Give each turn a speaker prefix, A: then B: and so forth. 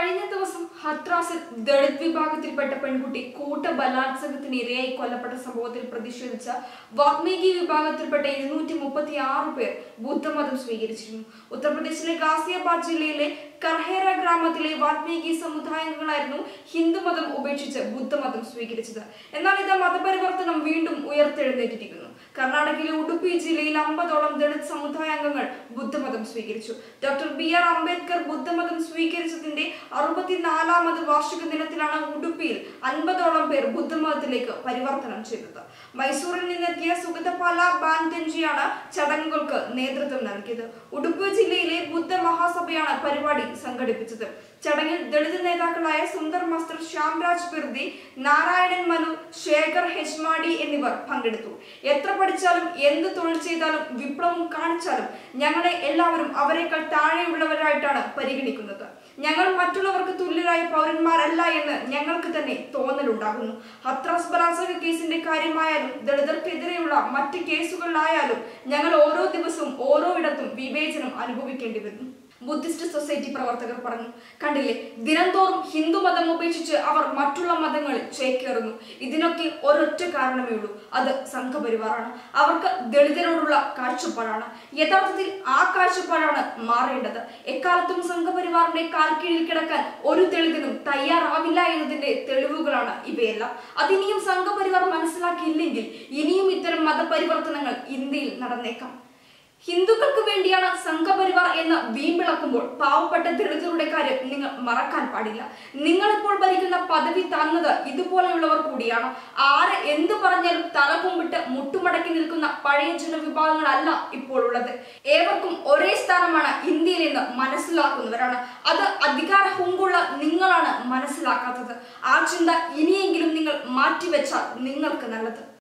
A: കഴിഞ്ഞ ദിവസം ഹത്രാസിൽ ദളിത് വിഭാഗത്തിൽപ്പെട്ട പെൺകുട്ടി കൂട്ട ബലാത്സംഗത്തിന് ഇരയായി കൊല്ലപ്പെട്ട സംഭവത്തിൽ പ്രതിഷേധിച്ച വാത്മീകി വിഭാഗത്തിൽപ്പെട്ട എഴുന്നൂറ്റി മുപ്പത്തി ആറ് പേർ ബുദ്ധമതം സ്വീകരിച്ചിരുന്നു ഉത്തർപ്രദേശിലെ ഗാസിയാബാദ് ജില്ലയിലെ കർഹേര ഗ്രാമത്തിലെ വാത്മീകി സമുദായാംഗങ്ങളായിരുന്നു ഹിന്ദുമതം ഉപേക്ഷിച്ച് ബുദ്ധമതം സ്വീകരിച്ചത് എന്നാൽ ഇത് മതപരിവർത്തനം വീണ്ടും ഉയർത്തെഴുന്നേറ്റിരിക്കുന്നു കർണാടകയിലെ ഉടുപ്പി ജില്ലയിൽ അമ്പതോളം ദളിത് സമുദായാംഗങ്ങൾ ബുദ്ധമതം സ്വീകരിച്ചു ഡോക്ടർ ബി ആർ അംബേദ്കർ ബുദ്ധമതം സ്വീകരിച്ചതിന്റെ അറുപത്തിനാലാമത് വാർഷിക ദിനത്തിലാണ് ഉടുപ്പിയിൽ അൻപതോളം പേർ ബുദ്ധമതത്തിലേക്ക് പരിവർത്തനം ചെയ്തത് മൈസൂരിൽ നിന്നെത്തിയ സുഗതപാല ബാൻഡൻജിയാണ് ചടങ്ങുകൾക്ക് നേതൃത്വം നൽകിയത് ഉടുപ്പി ജില്ലയിലെ ബുദ്ധ മഹാസഭയാണ് പരിപാടി സംഘടിപ്പിച്ചത് ചടങ്ങിൽ ദളിത് നേതാക്കളായ സുന്ദർ മാസ്റ്റർ ശ്യാംരാജ് ബിർദി നാരായണൻ മനു ശേഖർ ഹെജ്മാടി എന്നിവർ പങ്കെടുത്തു എത്ര പഠിച്ചാലും എന്ത് തൊഴിൽ ചെയ്താലും വിപ്ലവം കാണിച്ചാലും ഞങ്ങളെ എല്ലാവരും അവരെക്കാൾ താഴെയുള്ളവരായിട്ടാണ് പരിഗണിക്കുന്നത് ഞങ്ങൾ മറ്റുള്ളവർക്ക് തുല്യരായ പൗരന്മാരല്ല എന്ന് ഞങ്ങൾക്ക് തന്നെ തോന്നലുണ്ടാകുന്നു ഹത്രാസ് ബലാത്സംഗ കേസിന്റെ കാര്യമായാലും ദളിതർക്കെതിരെയുള്ള മറ്റ് കേസുകളിലായാലും ഞങ്ങൾ ഓരോ ദിവസവും ഓരോ ഇടത്തും വിവേചനം അനുഭവിക്കേണ്ടി വരുന്നു ബുദ്ധിസ്റ്റ് സൊസൈറ്റി പ്രവർത്തകർ പറഞ്ഞു കണ്ടില്ലേ ദിനംതോറും ഹിന്ദു മതം ഉപേക്ഷിച്ച് അവർ മറ്റുള്ള മതങ്ങളിൽ ചേക്കേറുന്നു ഇതിനൊക്കെ ഒരൊറ്റ കാരണമേ ഉള്ളൂ അത് സംഘപരിവാറാണ് അവർക്ക് ദളിതരോടുള്ള കാഴ്ചപ്പാടാണ് യഥാർത്ഥത്തിൽ ആ കാഴ്ചപ്പാടാണ് മാറേണ്ടത് എക്കാലത്തും സംഘപരിവാറിന്റെ കാൽക്കീഴിൽ കിടക്കാൻ ഒരു ദളിതനും തയ്യാറാവില്ല എന്നതിന്റെ തെളിവുകളാണ് ഇവയെല്ലാം അതിനിയും സംഘപരിവാർ മനസ്സിലാക്കിയില്ലെങ്കിൽ ഇനിയും ഇത്തരം മതപരിവർത്തനങ്ങൾ ഇന്ത്യയിൽ നടന്നേക്കാം ഹിന്ദുക്കൾക്ക് വേണ്ടിയാണ് സംഘപരിവാർ എന്ന് വീമ്പിളക്കുമ്പോൾ പാവപ്പെട്ട ദളിതരുടെ കാര്യം നിങ്ങൾ മറക്കാൻ പാടില്ല നിങ്ങളിപ്പോൾ ഭരിക്കുന്ന പദവി തന്നത് ഇതുപോലെയുള്ളവർ കൂടിയാണ് ആര് എന്തു പറഞ്ഞാലും തലകുമ്പിട്ട് മുട്ടുമടക്കി നിൽക്കുന്ന പഴയ ജനവിഭാഗങ്ങളല്ല ഇപ്പോൾ ഉള്ളത് ഏവർക്കും ഒരേ സ്ഥാനമാണ് ഇന്ത്യയിൽ എന്ന് മനസ്സിലാക്കുന്നവരാണ് അത് അധികാര ഹുങ്കുള്ള നിങ്ങളാണ് മനസ്സിലാക്കാത്തത് ആ ചിന്ത ഇനിയെങ്കിലും നിങ്ങൾ മാറ്റിവെച്ചാൽ നിങ്ങൾക്ക് നല്ലത്